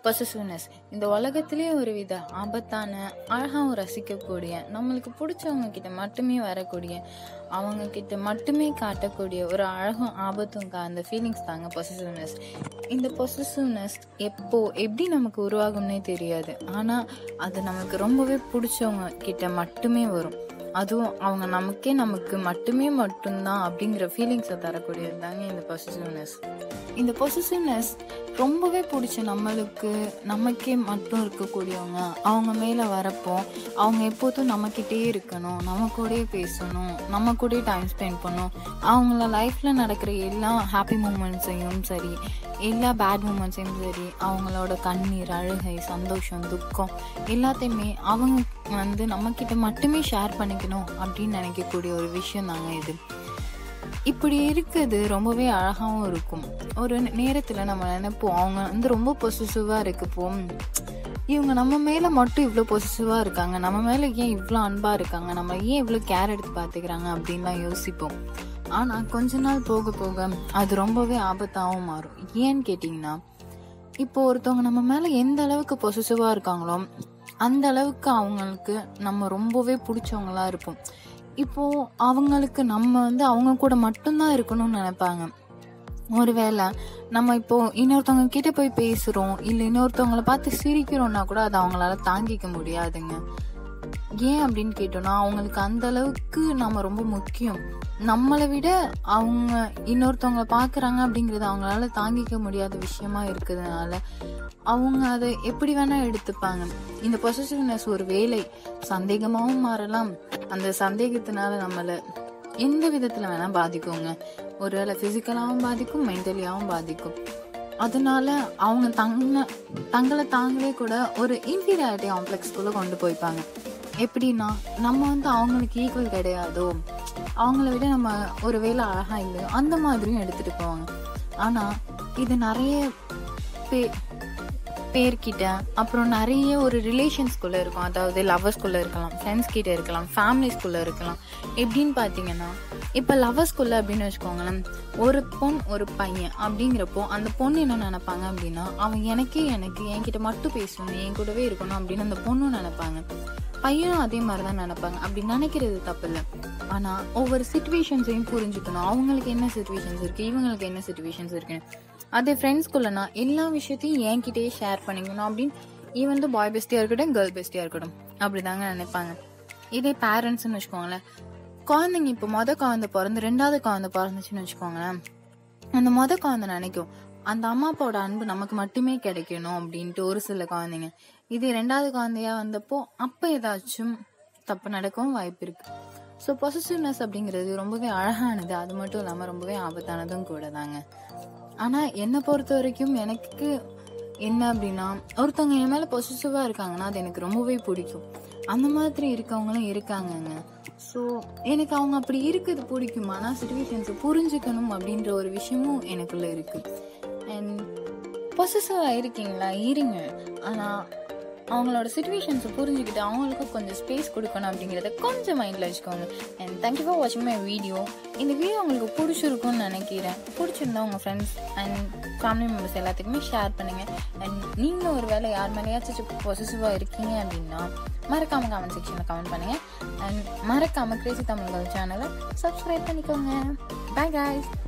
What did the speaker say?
possessiveness இந்த உலகத்திலே ஒரு வித ஆபத்தான அழகாகவும் ரசிக்கக்கூடிய நம்மளுக்கு பிடிச்சவங்க கிட்ட மட்டுமே வரக்கூடிய அவங்க கிட்ட மட்டுமே காட்டக்கூடிய ஒரு அழகும் ஆபத்தும் அந்த ஃபீலிங்ஸ் தாங்க பொசசிவ்னஸ் இந்த பொசசிவ்னஸ் எப்போ எப்படி நமக்கு உருவாகும்னே தெரியாது ஆனால் அது நமக்கு ரொம்பவே பிடிச்சவங்க கிட்ட மட்டுமே வரும் அதுவும் அவங்க நமக்கே நமக்கு மட்டுமே மட்டும்தான் அப்படிங்கிற ஃபீலிங்ஸை தரக்கூடியது தாங்க இந்த பொசிசிவ்னஸ் இந்த பொசிசிவ்னஸ் ரொம்பவே பிடிச்ச நம்மளுக்கு நமக்கே மட்டும் இருக்கக்கூடியவங்க அவங்க மேலே வரப்போ அவங்க எப்போதும் நம்மக்கிட்டே இருக்கணும் நம்ம கூடயே பேசணும் நம்ம கூடயே டைம் ஸ்பெண்ட் பண்ணணும் அவங்கள லைஃப்பில் நடக்கிற எல்லா ஹாப்பி மூமெண்ட்ஸையும் சரி எல்லா பேட் மூமெண்ட்ஸையும் சரி அவங்களோட கண்ணீர் அழுகை சந்தோஷம் துக்கம் எல்லாத்தையுமே அவங்க வந்து நம்மக்கிட்ட மட்டுமே ஷேர் பண்ணிக்கணும் அப்படின்னு நினைக்கக்கூடிய ஒரு விஷயம் தாங்க இது இப்படி இருக்குது ரொம்பவே அழகாகவும் இருக்கும் ஒரு நேரத்தில் நம்ம நினைப்போம் அவங்க வந்து ரொம்ப பொசிசிவாக இருக்குப்போ இவங்க நம்ம மேலே மட்டும் இவ்வளோ பொசிசிவாக இருக்காங்க நம்ம மேலே ஏன் இவ்வளோ அன்பாக இருக்காங்க நம்ம ஏன் இவ்வளோ கேர் எடுத்து பார்த்துக்கிறாங்க அப்படின்லாம் யோசிப்போம் ஆனால் கொஞ்ச நாள் போக போக அது ரொம்பவே ஆபத்தாகவும் மாறும் ஏன்னு கேட்டிங்கன்னா இப்போ ஒருத்தவங்க நம்ம மேலே எந்த அளவுக்கு பொசிசிவாக இருக்காங்களோ அந்த அளவுக்கு அவங்களுக்கு நம்ம ரொம்பவே பிடிச்சவங்களா இருப்போம் இப்போ அவங்களுக்கு நம்ம வந்து அவங்க கூட மட்டும்தான் இருக்கணும்னு நினைப்பாங்க ஒருவேளை நம்ம இப்போ இன்னொருத்தவங்க கிட்ட போய் பேசுறோம் இல்ல இன்னொருத்தவங்கள பார்த்து சிரிக்கிறோம்னா கூட அதை அவங்களால தாங்கிக்க முடியாதுங்க ஏன் அப்படின்னு கேட்டோம்னா அவங்களுக்கு அந்த அளவுக்கு நம்ம ரொம்ப முக்கியம் நம்மளை விட அவங்க இன்னொருத்தவங்க பாக்குறாங்க அப்படிங்கறது அவங்களால தாங்கிக்க முடியாத விஷயமா இருக்கிறதுனால அவங்க அதை எப்படி வேணா எடுத்துப்பாங்க இந்த பொசிட்டிவ்னஸ் ஒரு வேலை சந்தேகமாவும் மாறலாம் அந்த சந்தேகத்தினால நம்மள எந்த விதத்துல வேணா பாதிக்குங்க ஒருவேளை பிசிக்கலாவும் பாதிக்கும் மென்டலியாவும் பாதிக்கும் அதனால அவங்க தங்க தங்களை தாங்களே கூட ஒரு இன்ஃபீரியாரிட்டி காம்ப்ளெக்ஸ்குள்ள கொண்டு போய்ப்பாங்க எப்படின்னா நம்ம வந்து அவங்களுக்கு ஈக்குவல் கிடையாதோ அவங்கள விட நம்ம ஒரு வேலை அழகா இல்லையோ அந்த மாதிரியும் எடுத்துட்டு போவாங்க ஆனா இது நிறைய பே பேர்கிட்ட அப்புறம் நிறைய ஒரு ரிலேஷன்ஸ்குள்ள இருக்கும் அதாவது லவர்ஸ்குள்ள இருக்கலாம் ஃப்ரெண்ட்ஸ் கிட்ட இருக்கலாம் ஃபேமிலிஸ்குள்ள இருக்கலாம் எப்படின்னு பார்த்தீங்கன்னா இப்போ லவர்ஸ்குள்ள அப்படின்னு வச்சுக்கோங்களேன் ஒரு பொண் ஒரு பையன் அப்படிங்கிறப்போ அந்த பொண்ணு என்ன நினைப்பாங்க அப்படின்னா அவன் எனக்கே எனக்கு என்கிட்ட மட்டும் பேசணும் என் கூடவே இருக்கணும் அப்படின்னு அந்த பொண்ணும் நினைப்பாங்க பையனும் அதே மாதிரி தான் நினைப்பாங்க அப்படி நினைக்கிறது தப்பு இல்லை ஆனால் ஒவ்வொரு சுச்சுவேஷன்ஸையும் புரிஞ்சுக்கணும் அவங்களுக்கு என்ன சுச்சுவேஷன்ஸ் இருக்கு இவங்களுக்கு என்ன சுச்சுவேஷன்ஸ் இருக்குன்னு அதே ஃப்ரெண்ட்ஸ்குள்ளனா எல்லா விஷயத்தையும் என்கிட்டயே ஷேர் பண்ணிக்கணும் அப்படின்னு ஈவன் வந்து பாய் பெஸ்டியாக இருக்கட்டும் கேர்ள் பெஸ்டியாக இருக்கட்டும் அப்படிதாங்க நினைப்பாங்க இதே பேரண்ட்ஸ்னு வச்சுக்கோங்களேன் குழந்தைங்க இப்போ மொதல் குழந்தை பிறந்து ரெண்டாவது குழந்தை பிறந்துச்சுன்னு வச்சுக்கோங்களேன் அந்த மொதல் குழந்தை நினைக்கும் அந்த அம்மா அப்பாவோட அன்பு நமக்கு மட்டுமே கிடைக்கணும் அப்படின்ட்டு ஒரு சில குழந்தைங்க இது ரெண்டாவது குழந்தையா வந்தப்போ அப்போ ஏதாச்சும் தப்பு நடக்கவும் வாய்ப்பு இருக்கு ஸோ பொசிட்டிவ்னஸ் அப்படிங்கிறது ரொம்பவே அழகானது அது மட்டும் இல்லாமல் ரொம்பவே ஆபத்தானதும் கூட தாங்க ஆனால் என்னை பொறுத்த வரைக்கும் எனக்கு என்ன அப்படின்னா ஒருத்தவங்க என் மேலே பொசிட்டிவாக இருக்காங்கன்னா அது எனக்கு ரொம்பவே பிடிக்கும் அந்த மாதிரி இருக்கவங்களும் இருக்காங்கங்க ஸோ எனக்கு அவங்க அப்படி இருக்குது பிடிக்கும் ஆனால் சுச்சுவேஷன்ஸை புரிஞ்சுக்கணும் அப்படின்ற ஒரு விஷயமும் எனக்குள்ள இருக்கு அண்ட் பொசிட்டிவாக இருக்கீங்களா இருங்க ஆனால் அவங்களோட சுச்சுவேஷன்ஸை புரிஞ்சுக்கிட்டு அவங்களுக்கும் கொஞ்சம் ஸ்பேஸ் கொடுக்கணும் அப்படிங்கிறத கொஞ்சம் மைண்டில் வச்சுக்கோங்க அண்ட் தேங்க்யூ ஃபார் வாட்சிங் மை வீடியோ இந்த வீடியோ உங்களுக்கு பிடிச்சிருக்கும்னு நினைக்கிறேன் பிடிச்சிருந்தா உங்கள் ஃப்ரெண்ட்ஸ் அண்ட் ஃபேமிலி மெம்பர்ஸ் எல்லாத்துக்குமே ஷேர் பண்ணுங்கள் அண்ட் நீங்களும் ஒரு வேலை யார் மேலேயாச்சும் பொசிட்டிவாக இருக்கீங்க அப்படின்னா மறக்காம கமெண்ட் செக்ஷனில் கமெண்ட் பண்ணுங்கள் அண்ட் மறக்காம கிரேசி தமிழ்கள் சேனலை சப்ஸ்கிரைப் பண்ணிக்கோங்க பாய் guys